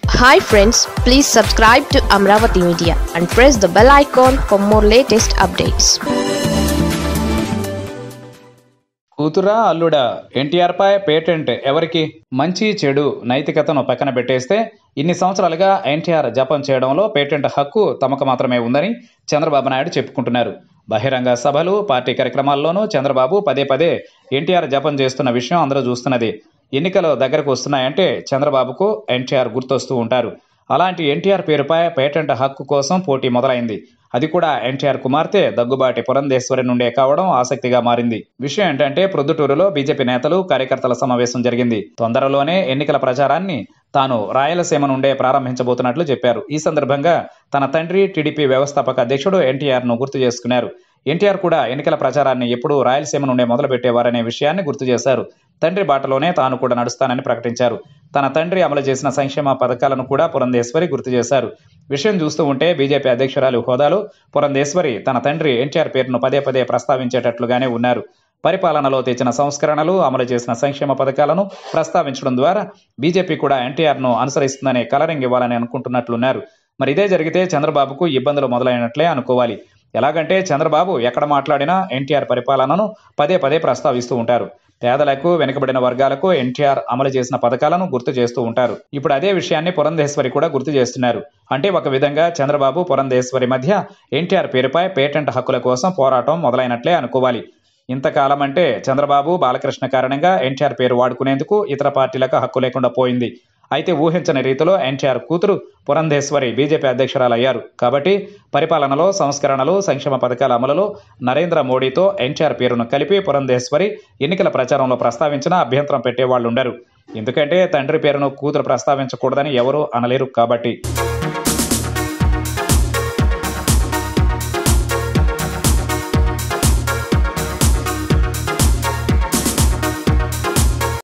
hi friends please subscribe to Amaravati media and press the bell icon for more latest updates కూతురా అల్లుడా ఎన్టీఆర్ పై patent ఎవరికి మంచి చెడు నైతికతను పక్కన పెట్టేస్తే ఇన్ని సంవత్సరాలుగా ఎన్టీఆర్ జపం చేయడంలో పేటెంట్ హక్కు తమకు మాత్రమే ఉందని చంద్రబాబు నాయుడు చెప్పుకుంటున్నారు బహిరంగ సభలు పార్టీ కార్యక్రమాల్లోనూ చంద్రబాబు పదే పదే ఎన్టీఆర్ జపం చేస్తున్న విషయం అందరూ చూస్తున్నది ఎన్నికలు దగ్గరకు వస్తున్నాయంటే చంద్రబాబుకు ఎన్టీఆర్ గుర్తొస్తూ ఉంటారు అలాంటి ఎన్టీఆర్ పేరుపై పేటెంట్ హక్కు కోసం పోటీ మొదలైంది అది కూడా ఎన్టీఆర్ కుమార్తె దగ్గుబాటి పురంధేశ్వరి నుండే కావడం ఆసక్తిగా మారింది విషయం ఏంటంటే ప్రొద్దుటూరులో బీజేపీ నేతలు కార్యకర్తల సమావేశం జరిగింది తొందరలోనే ఎన్నికల ప్రచారాన్ని తాను రాయలసీమ నుండే ప్రారంభించబోతున్నట్లు చెప్పారు ఈ సందర్భంగా తన తండ్రి టీడీపీ వ్యవస్థాపక అధ్యక్షుడు ఎన్టీఆర్ ను గుర్తు చేసుకున్నారు ఎన్టీఆర్ కూడా ఎన్నికల ప్రచారాన్ని ఎప్పుడూ రాయలసీమ నుండే మొదలు పెట్టేవారనే విషయాన్ని గుర్తు చేశారు తండ్రి బాటలోనే తాను కూడా నడుస్తానని ప్రకటించారు తన తండ్రి అమలు చేసిన సంక్షేమ పథకాలను కూడా పురంధేశ్వరి గుర్తు చేశారు విషయం చూస్తూ ఉంటే బీజేపీ అధ్యక్షురాలు హోదాలో పురంధేశ్వరి తన తండ్రి ఎన్టీఆర్ పేరును పదే పదే ప్రస్తావించేటట్లుగానే ఉన్నారు పరిపాలనలో తెచ్చిన సంస్కరణలు అమలు చేసిన సంక్షేమ పథకాలను ప్రస్తావించడం ద్వారా బీజేపీ కూడా ఎన్టీఆర్ను అనుసరిస్తుందనే కలరింగ్ ఇవ్వాలని అనుకుంటున్నట్లున్నారు మరి ఇదే జరిగితే చంద్రబాబుకు ఇబ్బందులు మొదలైనట్లే అనుకోవాలి ఎలాగంటే చంద్రబాబు ఎక్కడ మాట్లాడినా ఎన్టీఆర్ పరిపాలనను పదే పదే ప్రస్తావిస్తూ ఉంటారు పేదలకు వెనుకబడిన వర్గాలకు ఎన్టీఆర్ అమలు చేసిన పథకాలను గుర్తు చేస్తూ ఉంటారు ఇప్పుడు అదే విషయాన్ని పురంధేశ్వరి కూడా గుర్తు చేస్తున్నారు అంటే ఒక విధంగా చంద్రబాబు పురంధేశ్వరి మధ్య ఎన్టీఆర్ పేరుపై పేటెంట్ హక్కుల కోసం పోరాటం మొదలైనట్లే అనుకోవాలి ఇంతకాలం అంటే చంద్రబాబు బాలకృష్ణ కారణంగా ఎన్టీఆర్ పేరు వాడుకునేందుకు ఇతర పార్టీలకు హక్కు లేకుండా పోయింది అయితే ఊహించని రీతిలో ఎన్టీఆర్ కూతురు పురంధేశ్వరి బీజేపీ అధ్యక్షురాలయ్యారు కాబట్టి పరిపాలనలో సంస్కరణలు సంక్షేమ పథకాల అమలులో నరేంద్ర మోడీతో ఎన్టీఆర్ పేరును కలిపి పురంధేశ్వరి ఎన్నికల ప్రచారంలో ప్రస్తావించినా అభ్యంతరం పెట్టేవాళ్లుండరు ఎందుకంటే తండ్రి పేరును కూతురు ప్రస్తావించకూడదని ఎవరూ అనలేరు కాబట్టి